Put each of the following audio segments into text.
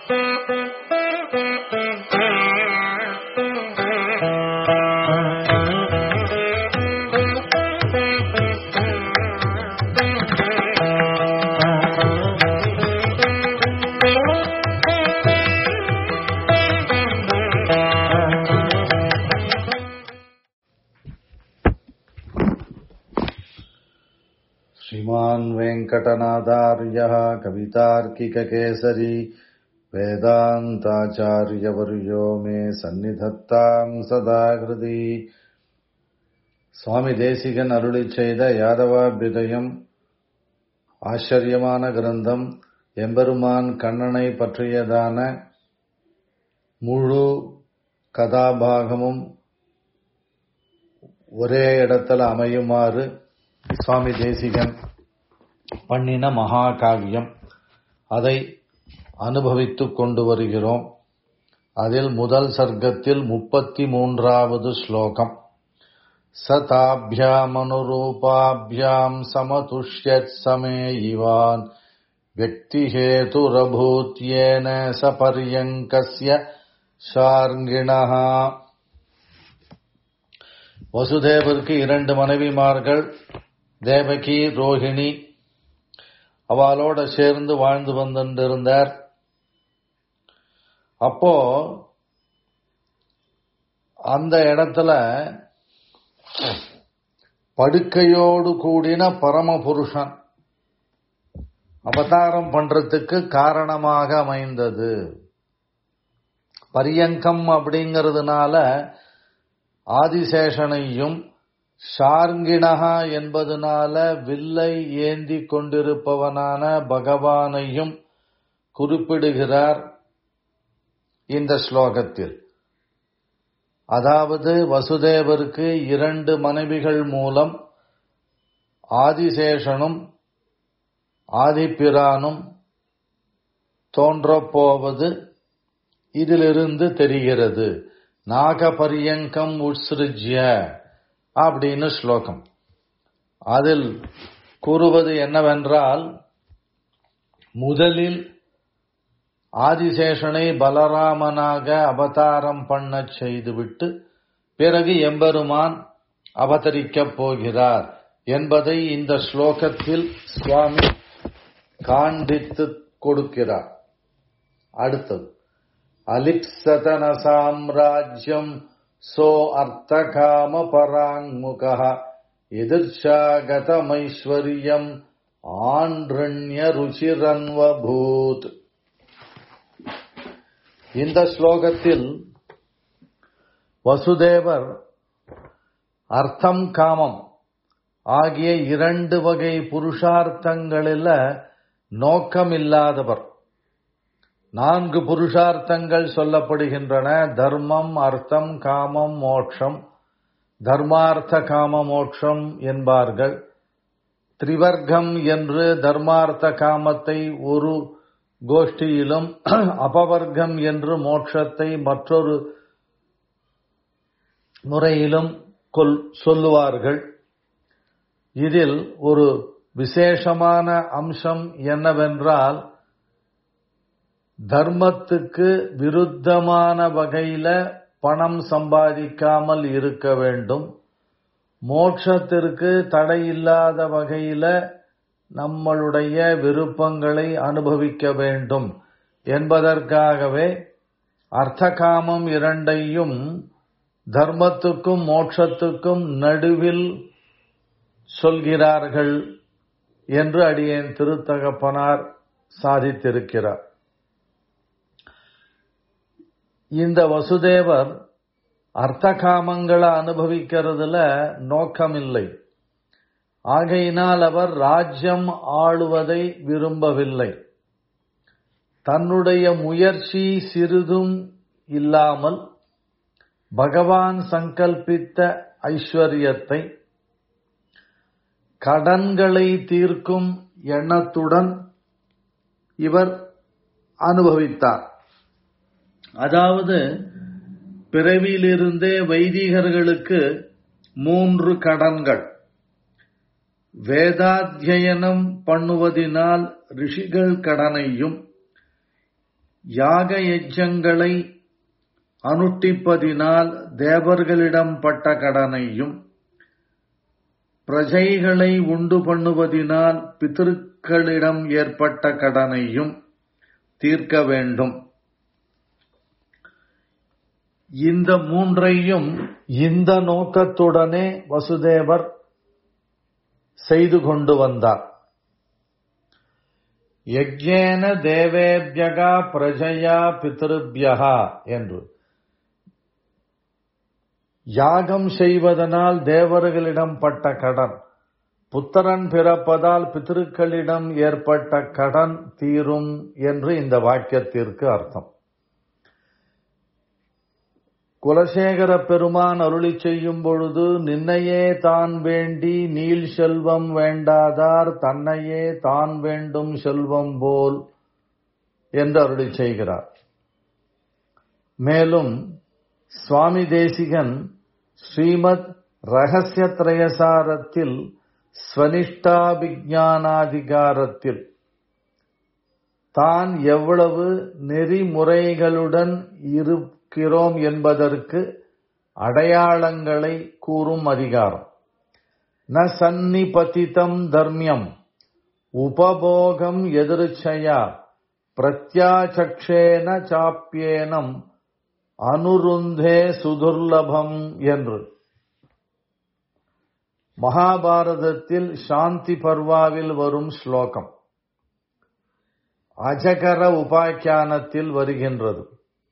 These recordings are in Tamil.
श्रीमान् वेङ्कटनाथार्यः कवितार्किककेसरी वेदान्ताचार्यवर्यो मे सन्निधत्ताम् सदा हृदि சுவாமி தேசிகன் அருளிச் செய்த யாதவாபியுதயம் ஆச்சரியமான கிரந்தம் எம்பெருமான் கண்ணனை பற்றியதான முழு கதாபாகமும் ஒரே இடத்துல அமையுமாறு சுவாமி தேசிகன் பண்ணின மகாகாவியம் அதை அனுபவித்துக் கொண்டு வருகிறோம் அதில் முதல் சர்க்கத்தில் முப்பத்தி மூன்றாவது ஸ்லோகம் சதாபியாமனுரூபாபியாம் சமதுஷ்யத் சமே இவான் व्यक्तिहेतुरभूत्येन सपर्यङ्कस्य ஷார்ங்கிணஹ வசுதேவருக்கு இரண்டு மனைவிமார்கள் தேவகி ரோஹிணி அவளோட சேர்ந்து வாழ்ந்து வந்துருந்தார் அப்போ அந்த இடத்துல படுக்கையோடு கூடின பரமபுருஷன் அவதாரம் பண்றதுக்கு காரணமாக அமைந்தது பரியங்கம் அப்படிங்கிறதுனால ஆதிசேஷனையும் ஷார்ங்கிணகா என்பதனால வில்லை ஏந்தி கொண்டிருப்பவனான பகவானையும் குறிப்பிடுகிறார் இந்த ஸ்லோகத்தில் அதாவது வசுதேவருக்கு இரண்டு மனைவிகள் மூலம் ஆதிசேஷனும் ஆதிப்பிரானும் தோன்றப்போவது இதிலிருந்து தெரிகிறது நாகபரியங்கம் உத்ஸ்ருஜ்ய அப்படின்னு ஸ்லோகம் அதில் கூறுவது என்னவென்றால் முதலில் ஆதிசேஷனை பலராமனாக அவதாரம் பண்ணச் செய்துவிட்டு பிறகு எம்பெருமான் அவதரிக்கப் போகிறார் என்பதை இந்த ஸ்லோகத்தில் சுவாமி காண்பித்து கொடுக்கிறார் அடுத்தது அலிப்சதன சாம்ராஜ்யம் சோ அர்த்தகாம பராங்முக எதிர்ஷாகதமைஸ்வர்யம் ஆண்ரண்ய ருச்சிரன்வபூத் இந்த ஸ்லோகத்தில் வசுதேவர் அர்த்தம் காமம் ஆகிய இரண்டு வகை புருஷார்த்தங்களில் நோக்கமில்லாதவர் நான்கு புருஷார்த்தங்கள் சொல்லப்படுகின்றன தர்மம் அர்த்தம் காமம் மோட்சம் தர்மார்த்த காம மோட்சம் என்பார்கள் திரிவர்க்கம் என்று தர்மார்த்த காமத்தை ஒரு கோஷ்டியிலும் அபவர்க்கம் என்று மோட்சத்தை மற்றொரு முறையிலும் சொல்லுவார்கள் இதில் ஒரு விசேஷமான அம்சம் என்னவென்றால் தர்மத்துக்கு விருத்தமான வகையில பணம் சம்பாதிக்காமல் இருக்க வேண்டும் மோட்சத்திற்கு தடையில்லாத வகையில நம்மளுடைய விருப்பங்களை அனுபவிக்க வேண்டும் என்பதற்காகவே அர்த்தகாமம் இரண்டையும் தர்மத்துக்கும் மோட்சத்துக்கும் நடுவில் சொல்கிறார்கள் என்று அடியேன் திருத்தகப்பனார் சாதித்திருக்கிறார் இந்த வசுதேவர் அர்த்த காமங்களை அனுபவிக்கிறதுல நோக்கமில்லை ஆகையினால் அவர் ராஜ்யம் ஆளுவதை விரும்பவில்லை தன்னுடைய முயற்சி சிறிதும் இல்லாமல் பகவான் சங்கல்பித்த ஐஸ்வர்யத்தை கடன்களை தீர்க்கும் எண்ணத்துடன் இவர் அனுபவித்தார் அதாவது பிறவியிலிருந்தே வைதிகர்களுக்கு மூன்று கடன்கள் வேதாத்தியனம் பண்ணுவதினால் ரிஷிகள் கடனையும் யாக யஜ்ஜங்களை அனுஷ்டிப்பதினால் தேவர்களிடம் பட்ட கடனையும் பிரஜைகளை உண்டு பண்ணுவதினால் பித்திருக்களிடம் ஏற்பட்ட கடனையும் தீர்க்க வேண்டும் இந்த மூன்றையும் இந்த நோக்கத்துடனே வசுதேவர் செய்து கொண்டு வந்தார் யஜ்ஞேன தேவேபியகா பிரஜயா பிதிருபியகா என்று யாகம் செய்வதனால் தேவர்களிடம் பட்ட கடன் புத்திரன் பிறப்பதால் பித்திருக்களிடம் ஏற்பட்ட கடன் தீரும் என்று இந்த வாக்கியத்திற்கு அர்த்தம் குலசேகர பெருமான் அருளி செய்யும் பொழுது நின்னையே தான் வேண்டி நீள் செல்வம் வேண்டாதார் தன்னையே தான் வேண்டும் செல்வம் போல் என்று அருளி செய்கிறார் மேலும் சுவாமி தேசிகன் ஸ்ரீமத் ரகசிய திரயசாரத்தில் ஸ்வனிஷ்டாபிஜானாதிகாரத்தில் தான் எவ்வளவு நெறிமுறைகளுடன் இருக்கிறோம் என்பதற்கு அடையாளங்களை கூறும் அதிகாரம் ந சந்நிபதிதம் தர்மியம் உபபோகம் எதிர்ச்சயா பிரத்யாச்சக்ஷேன சாப்பியேனம் அனுருந்தே சுதுர்லபம் என்று மகாபாரதத்தில் சாந்தி பர்வாவில் வரும் ஸ்லோகம் அஜகர உபாக்கியானத்தில் வருகின்றது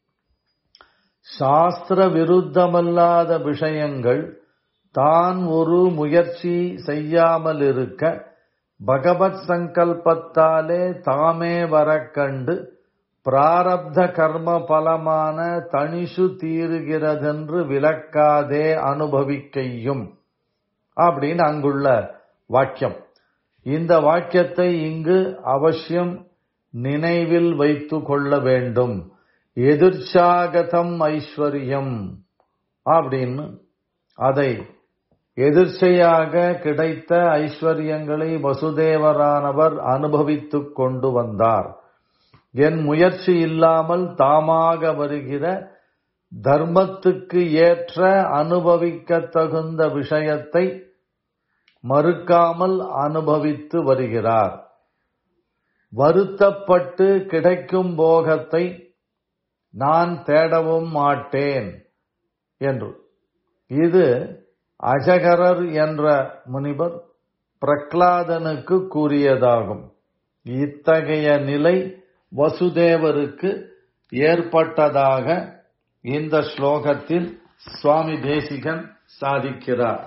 சாஸ்திர விருத்தமல்லாத விஷயங்கள் தான் ஒரு முயற்சி செய்யாமல் இருக்க பகவத் சங்கல்பத்தாலே தாமே வரக் கண்டு பிராரப்த கர்ம பலமான தனிசு தீருகிறதென்று விளக்காதே அனுபவிக்கையும் அப்படின்னு அங்குள்ள வாக்கியம் இந்த வாக்கியத்தை இங்கு அவசியம் நினைவில் வைத்து கொள்ள வேண்டும் எதிர்ச்சாகதம் ஐஸ்வர்யம் அப்படின்னு அதை எதிர்ச்சையாக கிடைத்த ஐஸ்வர்யங்களை வசுதேவரானவர் அனுபவித்துக் கொண்டு வந்தார் என் முயற்சி இல்லாமல் தாமாக வருகிற தர்மத்துக்கு ஏற்ற அனுபவிக்க தகுந்த விஷயத்தை மறுக்காமல் அனுபவித்து வருகிறார் வருத்தப்பட்டு கிடைக்கும் போகத்தை நான் தேடவும் மாட்டேன் என்று இது அஜகரர் என்ற முனிவர் பிரக்லாதனுக்கு கூறியதாகும் இத்தகைய நிலை வசுதேவருக்கு ஏற்பட்டதாக இந்த ஸ்லோகத்தில் சுவாமி தேசிகன் சாதிக்கிறார்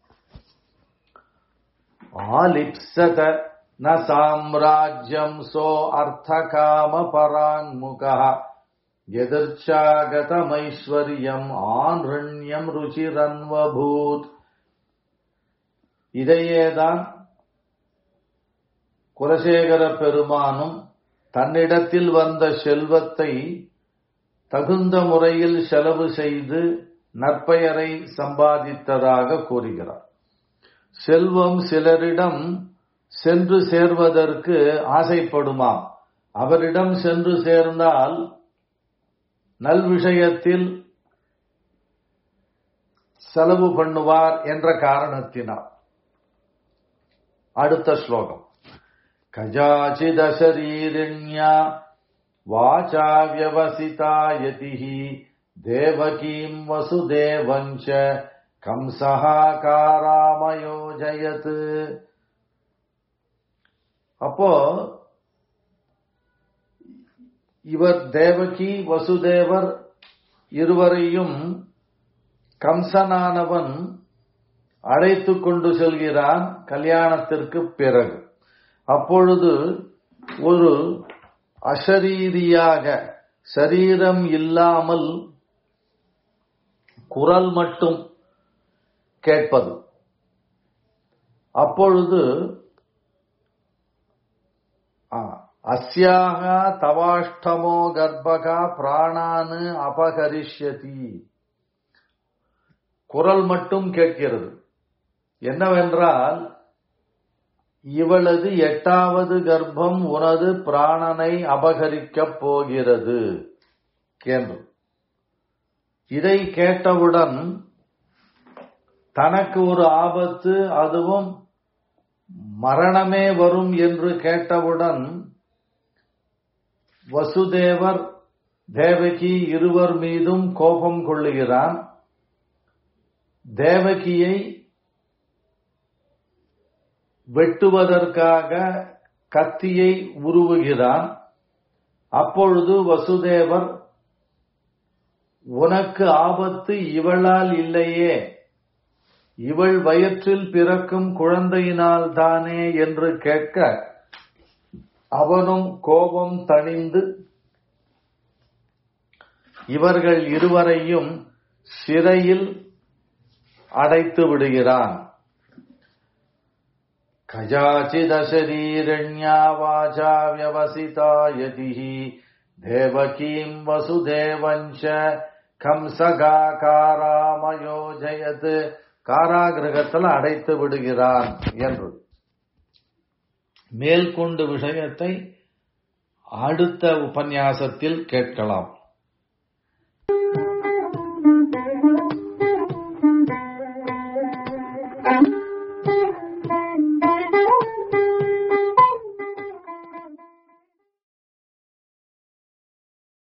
ஆலிப்சத ந சாம்ராஜ்யம் சோ அர்த்தகாம பராங்முகா எதிர்ச்சாகதமைஸ்வர்யம் ஆன்ரண்யம் ருச்சிரன்வபூத் இதையேதான் குலசேகர பெருமானும் தன்னிடத்தில் வந்த செல்வத்தை தகுந்த முறையில் செலவு செய்து நற்பெயரை சம்பாதித்ததாக கூறுகிறார் செல்வம் சிலரிடம் சென்று சேர்வதற்கு ஆசைப்படுமாம் அவரிடம் சென்று சேர்ந்தால் நல் விஷயத்தில் செலவு பண்ணுவார் என்ற காரணத்தினால் அடுத்த ஸ்லோகம் கஜாச்சிதசரீரிண்யா வாச்சா வியவசிதா யதிஹி தேவகீம் வசுதேவஞ்ச கம்சஹா காராமயோஜயத் அப்போ இவர் தேவகி வசுதேவர் இருவரையும் கம்சனானவன் அழைத்து கொண்டு செல்கிறான் கல்யாணத்திற்கு பிறகு அப்பொழுது ஒரு அசரீரியாக சரீரம் இல்லாமல் குரல் மட்டும் கேட்பது அப்பொழுது அஸ்யாக தவாஷ்டமோ கர்ப்பகா பிராணானு அபகரிஷ்யதி குரல் மட்டும் கேட்கிறது என்னவென்றால் இவளது எட்டாவது கர்ப்பம் உனது பிராணனை அபகரிக்கப் போகிறது என்று இதை கேட்டவுடன் தனக்கு ஒரு ஆபத்து அதுவும் மரணமே வரும் என்று கேட்டவுடன் வசுதேவர் தேவகி இருவர் மீதும் கோபம் கொள்ளுகிறான் தேவகியை வெட்டுவதற்காக கத்தியை உருவுகிறான் அப்பொழுது வசுதேவர் உனக்கு ஆபத்து இவளால் இல்லையே இவள் வயிற்றில் பிறக்கும் குழந்தையினால் தானே என்று கேட்க அவனும் கோபம் தணிந்து இவர்கள் இருவரையும் சிறையில் அடைத்து விடுகிறான் கஜாச்சிதசரீரண்யா வாசா வியவசிதா யதிஹி தேவகீம் வசுதேவஞ்ச கம்சகா காராமயோஜயத் காராகிரகத்தில் அடைத்து விடுகிறான் என்று மேற்கொண்டு விஷயத்தை அடுத்த உபன்யாசத்தில் கேட்கலாம் Thank you.